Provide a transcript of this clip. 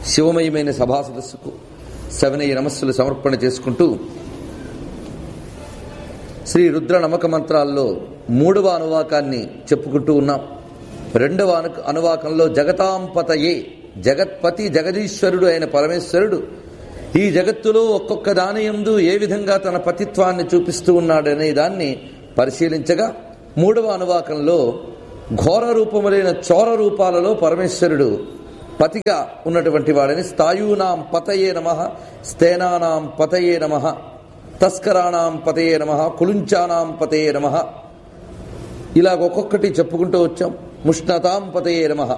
శివమయమైన సభా సదస్సుకు సవినయ నమస్సులు సమర్పణ చేసుకుంటూ శ్రీ రుద్ర నమక మంత్రాల్లో మూడవ అనువాకాన్ని చెప్పుకుంటూ ఉన్నాం రెండవ అను అనువాకంలో జగతాంపతయే జగత్పతి జగదీశ్వరుడు అయిన పరమేశ్వరుడు ఈ జగత్తులో ఒక్కొక్క దానియందు ఏ విధంగా తన పతిత్వాన్ని చూపిస్తూ ఉన్నాడనే దాన్ని పరిశీలించగా మూడవ అనువాకంలో ఘోర రూపములైన చోర రూపాలలో పరమేశ్వరుడు పతిగా ఉన్నటువంటి వాడని స్థాయూనాం పతయే నమ స్థేనానాం పతయే నమ తస్కరాణాం పతయే నమ కులుంచానాం పతయే నమ ఇలాగ ఒక్కొక్కటి చెప్పుకుంటూ వచ్చాం ముష్ణతాం పతయే నమ